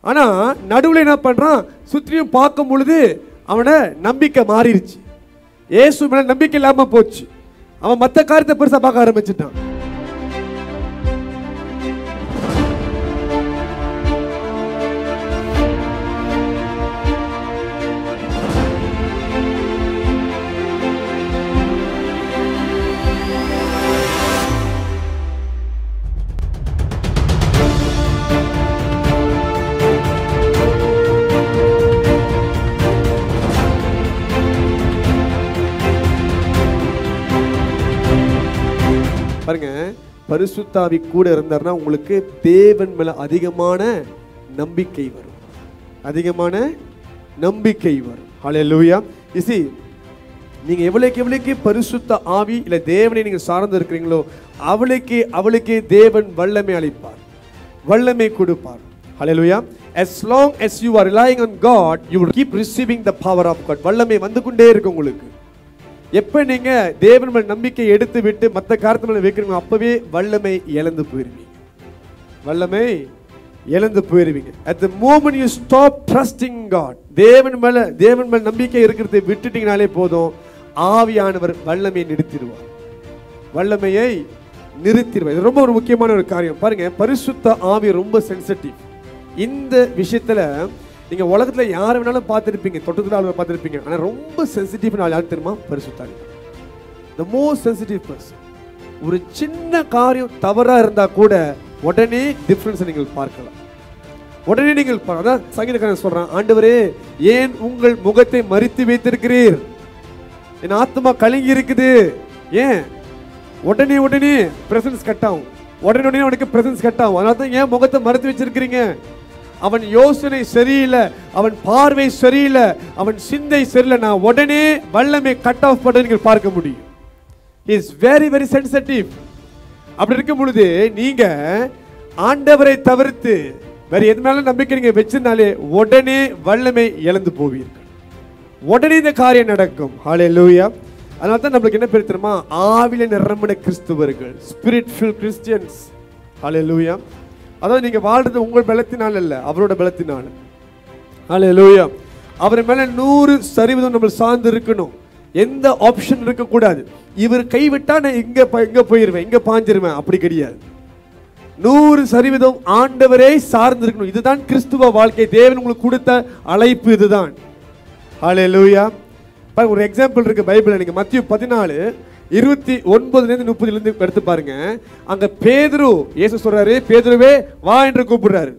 ஆனா நடுவில் என்ன பண்றான் சுற்றியும் பார்க்கும் பொழுது அவனை நம்பிக்கை மாறிடுச்சு இயேசு மேல நம்பிக்கை இல்லாம போச்சு அவன் மத்த காரியத்தை பெருசா பார்க்க ஆரம்பிச்சிட்டான் பாருங்க பரிசுத்தாவி கூட இருந்தாருன்னா உங்களுக்கு தேவன் மேல அதிகமான நம்பிக்கை வரும் அதிகமான நம்பிக்கை வரும் ஹalleluya இசி நீங்க எவ்வளவுக்கு எவ்வளவுக்கு பரிசுத்த ஆவி இல்ல தேவனை நீங்க சார்ந்து இருக்கிறீங்களோ அவளுக்கு அவளுக்கு தேவன் வல்லமை அளிப்பார் வல்லமை கொடுப்பார் ஹalleluya as long as you are relying on god you will keep receiving the power of god வல்லமை வந்து கொண்டே இருக்கு உங்களுக்கு எப்ப நீங்க தேவன் மேல் நம்பிக்கை எடுத்து விட்டு மற்ற காரியத்து மேல வைக்கிறீங்க அப்பவே வல்லமை இழந்து போயிருவீங்க வல்லமை இழந்து போயிருவீங்க at the moment you stop trusting god தேவன் மேல தேவன் மேல் நம்பிக்கை இருக்கிறதை விட்டுட்டீங்கனாலே போதும் ஆவியானவர் வல்லமையை நிறுத்திடுவார் வல்லமையை நிறுத்திடுவார் இது ரொம்ப ஒரு முக்கியமான ஒரு காரியம் பாருங்க பரிசுத்த ஆவி ரொம்ப சென்சிட்டிவ் இந்த விஷயத்துல நீங்க உலகத்துல யாரை வேணாலும் பார்த்திருப்பீங்க தொட்டத்துல ஆளுங்க பார்த்திருப்பீங்க ஆனா ரொம்ப சென்சிட்டிவ் ஆள் யார் தெரியுமா பரிசுத்தாவி த மோஸ்ட் சென்சிட்டிவ் பர்சன் ஒரு சின்ன காரியம் தவறா இருந்தா கூட உடனே டிஃபரன்ஸ் நீங்கள் பார்க்கலாம் உடனே நீங்கள் பா- அதான் சங்கீதக்காரன் சொல்றான் ஆண்டவரே ஏன் உங்கள் முகத்தை மறித்து வைத்திருக்கிறீர் என் ஆத்மா கலங்கி இருக்குது ஏன் உடனே உடனே பிரசன்ஸ் கட் ஆகும் உடனே உடனே அவனுக்கு பிரசன்ஸ் கட் ஆகும் அதனால தான் ஏன் முகத்தை மறைத்து வச்சிருக்கிறீங்க அவன் யோசனை சரியில்லை அவன் பார்வை சரியில்லை அவன் சிந்தை சரியில்லை நான் உடனே வல்லமை கட் ஆஃப் பண்ண நீங்கள் பார்க்க முடியும் இஸ் வெரி வெரி சென்சிட்டிவ் அப்படி இருக்கும் பொழுது நீங்க ஆண்டவரை தவிர்த்து வேற எது மேல நம்பிக்கை நீங்க வச்சிருந்தாலே உடனே வல்லமை இழந்து போவீர்கள் உடனே இந்த காரியம் நடக்கும் ஹalleluya அதனால தான் நம்மளுக்கு என்ன பேர் தெரியுமா ஆவில நிரம்பின கிறிஸ்துவர்கள் ஸ்பிரிட் ஃபில் கிறிஸ்டியன்ஸ் ஹalleluya அதாவது நீங்க வாழ்றது உங்கள் பலத்தினால் அல்ல அவரோட பலத்தினால் ஹalleluya அவர் மேல நூறு சரிவதம் நம்ம சார்ந்து இருக்கணும் எந்த ஆப்ஷன் இருக்கக்கூடாது இவர் கைவிட்டா நான் இங்க ப- இங்க போயிருவேன் இங்க பாஞ்சிருவேன் அப்படி கிடையாது நூறு சதவீதம் ஆண்டவரே சார்ந்து இருக்கணும் இதுதான் கிறிஸ்துவ வாழ்க்கை தேவன் உங்களுக்கு கொடுத்த அழைப்பு இதுதான் ஹalleluya பாருங்க ஒரு எக்ஸாம்பிள் இருக்கு பைபிள்ல நீங்க மத்திய பதினாலு இருபத்தி ஒன்பதுலேருந்து முப்பதுலேருந்து எடுத்து பாருங்க அங்க பேதுரு இயேசு சொல்றாரு பேதுருவே வா என்று கூப்பிடுறாரு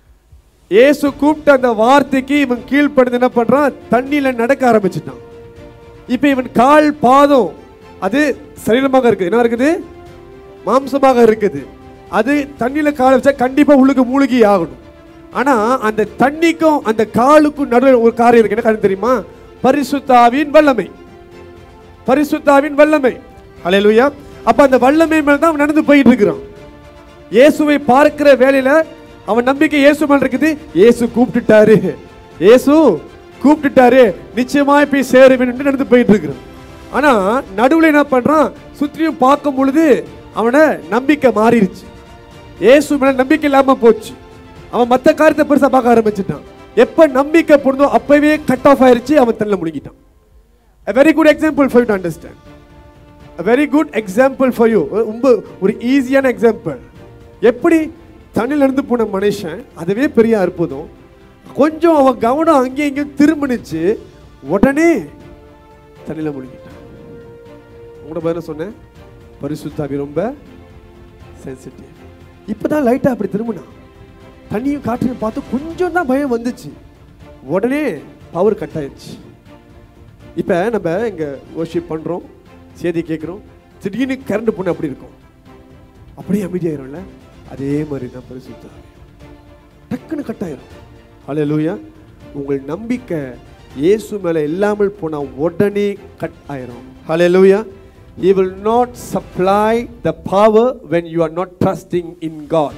இயேசு கூப்பிட்ட அந்த வார்த்தைக்கு இவன் கீழ்ப்படுத்து என்ன பண்றான் தண்ணியில நடக்க ஆரம்பிச்சிட்டான் இப்ப இவன் கால் பாதம் அது சரீரமாக இருக்குது என்ன இருக்குது மாம்சமாக இருக்குது அது தண்ணியில கால் வச்சா கண்டிப்பா உள்ளுக்கு மூழ்கி ஆகணும் ஆனா அந்த தண்ணிக்கும் அந்த காலுக்கும் நடுவில் ஒரு காரியம் இருக்கு என்ன காரியம் தெரியுமா பரிசுத்தாவின் வல்லமை பரிசுத்தாவின் வல்லமை ஹalleluya அப்ப அந்த வல்லமை மேல தான் அவன் நடந்து போயிட்டு இருக்கிறான் இயேசுவை பார்க்கிற வேலையில அவன் நம்பிக்கை இயேசு மேல இருக்குது இயேசு கூப்பிட்டுட்டாரு இயேசு கூப்பிட்டுட்டாரு நிச்சயமாய் போய் சேருவேன் என்று நடந்து போயிட்டு இருக்கிறான் ஆனா நடுவுல என்ன பண்றான் சுற்றியும் பார்க்கும் பொழுது அவன நம்பிக்கை மாறிடுச்சு இயேசு மேல நம்பிக்கை இல்லாம போச்சு அவன் மத்த காரியத்தை பெருசா பார்க்க ஆரம்பிச்சிட்டான் எப்ப நம்பிக்கை பொருந்தோ அப்பவே கட் ஆஃப் ஆயிருச்சு அவன் தள்ள முழுங்கிட்டான் a very good example for you to understand a very good example for you ரொம்ப ஒரு ஈஸியான எக்ஸாம்பிள் எப்படி தண்ணில இருந்து போன மனுஷன் அதுவே பெரிய அற்புதம் கொஞ்சம் அவன் கவனம் அங்கேயும் இங்கேயும் திரும்பினுச்சு உடனே தண்ணில முழுங்கிட்டான் உங்களோட பதில் சொன்னேன் பரிசுத்தாவி ரொம்ப சென்சிட்டிவ் இப்பதான் லைட்டா அப்படி திரும்பினான் தண்ணியும் காற்றையும் பார்த்து கொஞ்சம் தான் பயம் வந்துச்சு உடனே பவர் கட் ஆயிடுச்சு இப்போ நம்ம இங்கே worship பண்ணுறோம் செய்தி கேட்குறோம் திடீர்னு கரண்ட் போன அப்படி இருக்கும் அப்படியே அமைதியாயிரும்ல அதே மாதிரி தான் பரிசுத்த ஆவி. டக்குன்னு கட் ஆயிரும் ஹalleluya உங்கள் நம்பிக்கை இயேசு மேலே இல்லாமல் போனால் உடனே கட் ஆயிரும் ஹalleluya he will not supply the power when you are not trusting in god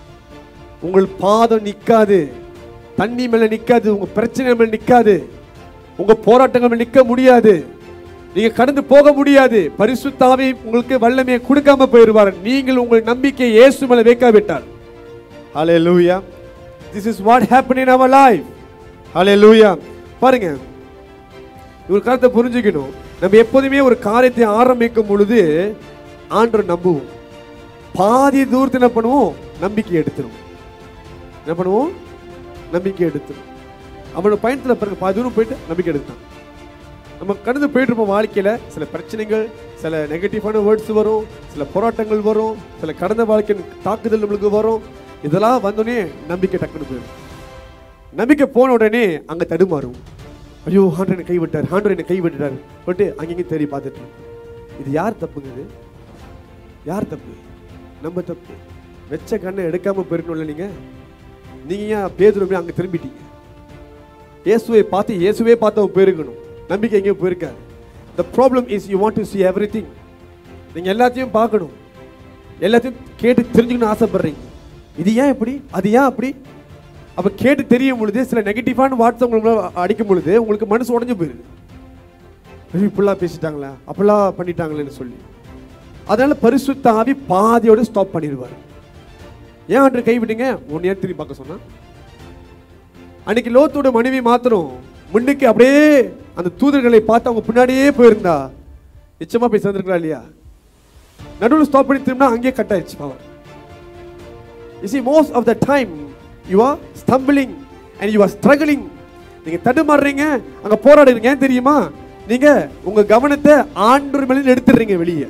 உங்கள் பாதம் நிக்காது தண்ணி மேல நிக்காது உங்க பிரச்சனை மேல நிக்காது உங்க போராட்டங்கள் மேல நிக்க முடியாது நீங்க கடந்து போக முடியாது பரிசுத்தாவி உங்களுக்கு வல்லமையை கொடுக்காம போயிடுவார் நீங்கள் உங்கள் நம்பிக்கை இயேசு மேல வைக்காவிட்டால் ஹalleluya this is what happen in our life ஹalleluya பாருங்க ஒரு கருத்தை புரிஞ்சுக்கணும் நம்ம எப்போதுமே ஒரு காரியத்தை ஆரம்பிக்கும் பொழுது ஆண்டவர் நம்புவோம் பாதி தூரத்தில் என்ன பண்ணுவோம் நம்பிக்கை எடுத்துரும் என்ன பண்ணுவோம் நம்பிக்கை எடுத்துரும் அவனோட பயணத்தில் பாருங்க பாதி தூரம் போயிட்டு நம்பிக்கை எடுத்தான் நம்ம கடந்து போயிட்டு இருப்போம் வாழ்க்கையில் சில பிரச்சனைகள் சில நெகட்டிவான வேர்ட்ஸ் வரும் சில போராட்டங்கள் வரும் சில கடந்த வாழ்க்கையின் தாக்குதல் நம்மளுக்கு வரும் இதெல்லாம் வந்தோடனே நம்பிக்கை டக்குன்னு போயிடும் நம்பிக்கை போன உடனே அங்கே தடுமாறும் ஐயோ ஆண்டர் என்னை கைவிட்டார் ஆண்டர் என்னை கைவிட்டார் போட்டு அங்கேயும் தேடி பார்த்துட்டு இருப்போம். இது யார் தப்புங்க இது யார் தப்பு நம்ம தப்பு வெச்ச கண்ணை எடுக்காம போயிருக்கணும்ல நீங்க நீங்க ஏன் பேதுரு போய் அங்க திரும்பிட்டீங்க இயேசுவை பார்த்து இயேசுவே பார்த்து அவன் போயிருக்கணும் நம்பிக்கை எங்கேயும் போயிருக்காரு the problem is you want to see everything நீங்க எல்லாத்தையும் பார்க்கணும் எல்லாத்தையும் கேட்டு தெரிஞ்சுக்கணும்னு ஆசைப்படுறீங்க இது ஏன் இப்படி அது ஏன் அப்படி அப்ப கேட்டு தெரியும் பொழுது சில நெகட்டிவான வார்த்தை உங்களுக்கு அடிக்கும் பொழுது உங்களுக்கு மனசு உடைஞ்சு போயிருது ஐயோ, இப்படிலாம் பேசிட்டாங்களா அப்படிலாம் பண்ணிட்டாங்களேன்னு சொல்லி அதனால பரிசுத்த ஆவி பாதியோட ஸ்டாப் பண்ணிடுவார் ஏன் அன்று கைவிட்டீங்க ஒன் இயர் திரும்பி பார்க்க சொன்னா அன்னைக்கு லோத்தோட மனைவி மாத்திரம் முன்னுக்கு அப்படியே அந்த தூதர்களை பார்த்து அவங்க பின்னாடியே போயிருந்தா நிச்சயமா போய் சேர்ந்துருக்கலாம் இல்லையா நடுவில் ஸ்டாப் பண்ணி திரும்பினா அங்கேயே கட் ஆயிடுச்சு power You see, most of the time, you are stumbling and you are struggling. நீங்க தடுமாறுறீங்க அங்க போராடுறீங்க ஏன் தெரியுமா நீங்க உங்க கவனத்தை ஆண்டவர் மேல எடுத்துடுறீங்க வெளியே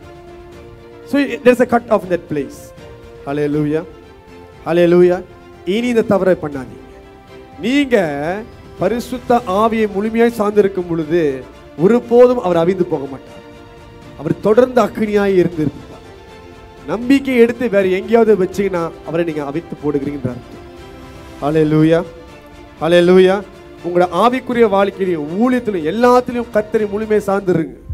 So there's a cut off in that place. Hallelujah. Hallelujah. இனி இந்த தவறை பண்ணாதீங்க நீங்க பரிசுத்த ஆவியை முழுமையாய் சார்ந்திருக்கும் பொழுது ஒருபோதும் அவர் அவிந்து போக மாட்டார் அவர் தொடர்ந்து அக்னியாய் இருந்திருப்பார் நம்பிக்கை எடுத்து வேற எங்கேயாவது வச்சீங்கன்னா அவரை நீங்க அவித்து போடுகிறீங்கன்ற அர்த்தம் ஹalleluya ஹalleluya உங்களோட ஆவிக்குரிய வாழ்க்கையிலையும் ஊழியத்திலும் எல்லாத்திலையும் கத்தரை முழுமையை சார்ந்துருங்க